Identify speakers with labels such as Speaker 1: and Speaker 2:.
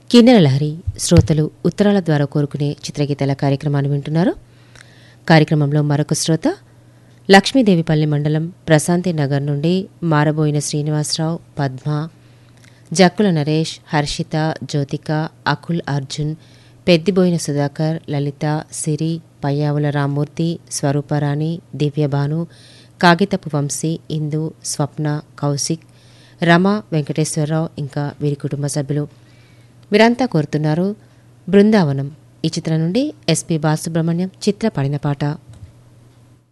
Speaker 1: కిన్నెర లహరి శ్రోతలు ఉత్తరాల ద్వారా కోరుకునే చిత్రగీతాల కార్యక్రమాన్ని వింటున్నారు కార్యక్రమంలో మరొక శ్రోత లక్ష్మీదేవిపల్లి మండలం ప్రశాంతి నగర్ నుండి మారబోయిన శ్రీనివాసరావు పద్మ జక్కుల నరేష్ హర్షిత జ్యోతిక అకుల్ అర్జున్ పెద్దిబోయిన సుధాకర్ లలిత సిరి పయ్యావుల రామ్మూర్తి స్వరూపరాణి దివ్యభాను కాగితపు వంశీ ఇందు స్వప్న కౌశిక్ రమ వెంకటేశ్వరరావు ఇంకా వీరి కుటుంబ సభ్యులు మీరంతా కోరుతున్నారు బృందావనం ఈ చిత్రం నుండి ఎస్పి బాలసుబ్రహ్మణ్యం చిత్ర పాడిన పాట